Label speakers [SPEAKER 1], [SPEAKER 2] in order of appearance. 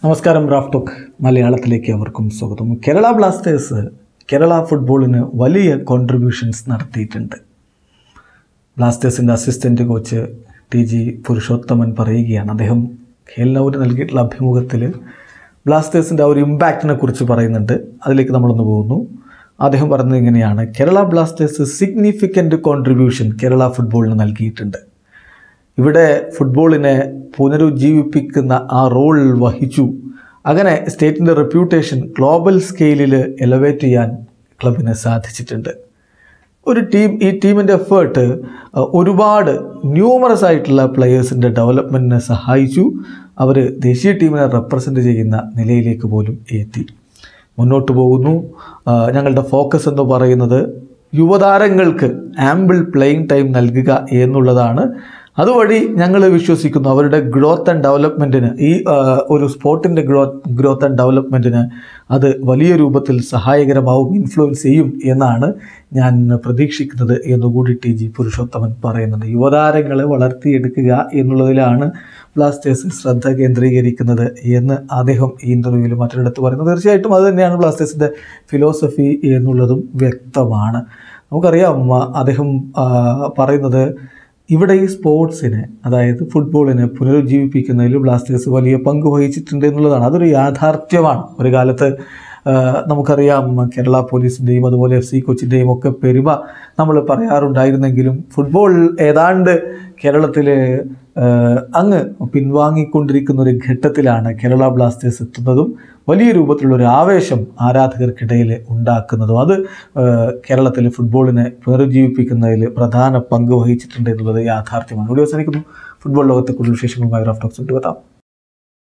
[SPEAKER 1] നമസ്കാരം Raf talk മലയാളത്തിലേക്ക് അവർക്കും സ്വാഗതം കേരള ബ്ലാസ്റ്റേഴ്സ് കേരള ഫുട്ബോളിന് വലിയ കോൺട്രിബ്യൂഷൻസ് നടത്തിയിട്ടുണ്ട് ബ്ലാസ്റ്റേഴ്സിൻ്റെ assistant coach T G Purushothaman പറയുകയാണ് അദ്ദേഹം ഖേൽനൌര് നൽകിയിട്ടുള്ള അഭിമുഖത്തിൽ ബ്ലാസ്റ്റേഴ്സിൻ്റെ ആ ഒരു ഇമ്പാക്റ്റിനെ കുറിച്ച് പറയുന്നുണ്ട് അതിലേക്ക് നമ്മളൊന്ന് പോകുന്നു അദ്ദേഹം പറഞ്ഞത് ഇങ്ങനെയാണ് Kerala Blasters significant contribution Kerala ഫുട്ബോളിന് നൽകിയിട്ടുണ്ട് ഇവിടെ ഫുട്ബോളിനെ പുനരുജ്ജീവിപ്പിക്കുന്ന ആ റോൾ വഹിച്ചു അങ്ങനെ സ്റ്റേറ്റിൻ്റെ റെപ്യൂട്ടേഷൻ ഗ്ലോബൽ സ്കെയിലിൽ എലവേറ്റ് ചെയ്യാൻ ക്ലബിന് സാധിച്ചിട്ടുണ്ട് ഒരു ടീം ഈ ടീമിൻ്റെ എഫേർട്ട് ഒരുപാട് ന്യൂമറസ് ആയിട്ടുള്ള പ്ലെയേഴ്സിൻ്റെ ഡെവലപ്മെൻറ്റിനെ സഹായിച്ചു അവർ ദേശീയ ടീമിനെ റെപ്രസെൻ്റ് ചെയ്യുന്ന നിലയിലേക്ക് പോലും എത്തി മുന്നോട്ട് പോകുന്നു ആ, ഞങ്ങളുടെ ഫോക്കസ് എന്ന് പറയുന്നത് യുവതാരങ്ങൾക്ക് ആംബിൾ പ്ലേയിങ് ടൈം നൽകുക എന്നുള്ളതാണ് അതുവഴി ഞങ്ങൾ വിശ്വസിക്കുന്നു അവരുടെ ഗ്രോത്ത് ആൻഡ് ഡെവലപ്മെൻറ്റിന് ഈ ആ, ഒരു സ്പോർട്ടിൻ്റെ ഗ്രോത്ത് ഗ്രോത്ത് ആൻഡ് ഡെവലപ്മെൻറ്റിന് അത് വലിയ രൂപത്തിൽ സഹായകരമാവും ഇൻഫ്ലുവൻസ് ചെയ്യും എന്നാണ് ഞാൻ പ്രതീക്ഷിക്കുന്നത് എന്നുകൂടി ടി ജി പുരുഷോത്തമൻ പറയുന്നത് യുവതാരങ്ങളെ വളർത്തിയെടുക്കുക എന്നുള്ളതിലാണ് ബ്ലാസ്റ്റേഴ്സ് ശ്രദ്ധ കേന്ദ്രീകരിക്കുന്നത് എന്ന് അദ്ദേഹം ഈ ഇൻ്റർവ്യൂവിൽ മറ്റൊരിടത്ത് പറയുന്നത് തീർച്ചയായിട്ടും അത് തന്നെയാണ് ബ്ലാസ്റ്റേഴ്സിൻ്റെ ഫിലോസഫി എന്നുള്ളതും വ്യക്തമാണ് നമുക്കറിയാം ആ, അദ്ദേഹം ആ, പറയുന്നത് ഇവിടെ ഈ സ്പോർട്സിനെ അതായത് ഫുട്ബോളിനെ പുനരുജ്ജീവിപ്പിക്കുന്നതിൽ ബ്ലാസ്റ്റേഴ്സ് വലിയ പങ്ക് വഹിച്ചിട്ടുണ്ട് എന്നുള്ളതാണ് അതൊരു യാഥാർത്ഥ്യമാണ് ഒരു കാലത്ത് ആ, നമുക്കറിയാം കേരള പോലീസിൻ്റെയും അതുപോലെ എഫ് സി കൊച്ചിൻ്റെയും ഒക്കെ പെരുമ നമ്മൾ പറയാറുണ്ടായിരുന്നെങ്കിലും ഫുട്ബോൾ ഏതാണ്ട് കേരളത്തിൽ അങ്ങ് പിൻവാങ്ങിക്കൊണ്ടിരിക്കുന്ന ഒരു ഘട്ടത്തിലാണ് കേരള ബ്ലാസ്റ്റേഴ്സ് എത്തുന്നതും വലിയ രൂപത്തിലുള്ള ഒരു ആവേശം ആരാധകർക്കിടയിൽ ഉണ്ടാക്കുന്നതും അത് കേരളത്തിലെ ഫുട്ബോളിനെ പുനരുജ്ജീവിപ്പിക്കുന്നതിൽ പ്രധാന പങ്ക് വഹിച്ചിട്ടുണ്ട് എന്നുള്ളത് യാഥാർത്ഥ്യമാണ് ഇവിടെ അവസാനിക്കുന്നു ഫുട്ബോൾ ലോകത്തെ കൂടുതൽ വിശേഷങ്ങളുമായി റഫ് ടോക്സ് എത്താം